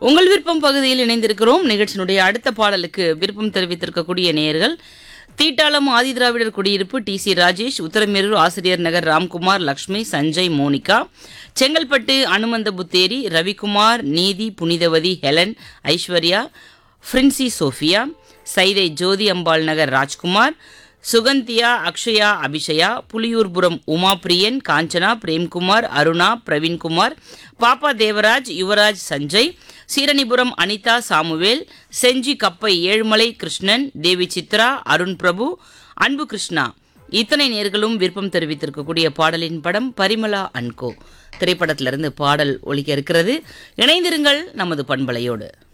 உங்கள் விருப்பம் பகுதியில் இணைந்திருக்கிறோம் நிகழ்ச்சியினுடைய அடுத்த பாடலுக்கு விருப்பம் தெரிவித்திருக்கக்கூடிய நேயர்கள் தீட்டாளம் ஆதிதிராவிடர் குடியிருப்பு D C Rajesh Uthiramerur Asiriyar Nagar Ramkumar Lakshmi Sanjay Monica Chengalpattu Hanumantha Putheri Ravikumar Neethi Punithavathi Helen Aishwarya Frincy Sophia Saidai Jothi Ambal Nagar Rajkumar Suganthiya Akshaya Abishaya Puliyurpuram Umapriyan Kanchana Premkumar Aruna Praveenkumar Pappa Devaraj Yuvaraj Sanjay Seeranipuram Anitha Samuel Gingee Kappai Ezhumalai Krishnan தேவி சித்ரா அருண் பிரபு அன்பு கிருஷ்ணா இத்தனை நேர்களும் விருப்பம் தெரிவித்திருக்கக்கூடிய பாடலின் படம் பரிமலா அன்கோ திரைப்படத்திலிருந்து பாடல் ஒலிக்க இருக்கிறது இணைந்திருங்கள் நமது பண்பலையோடு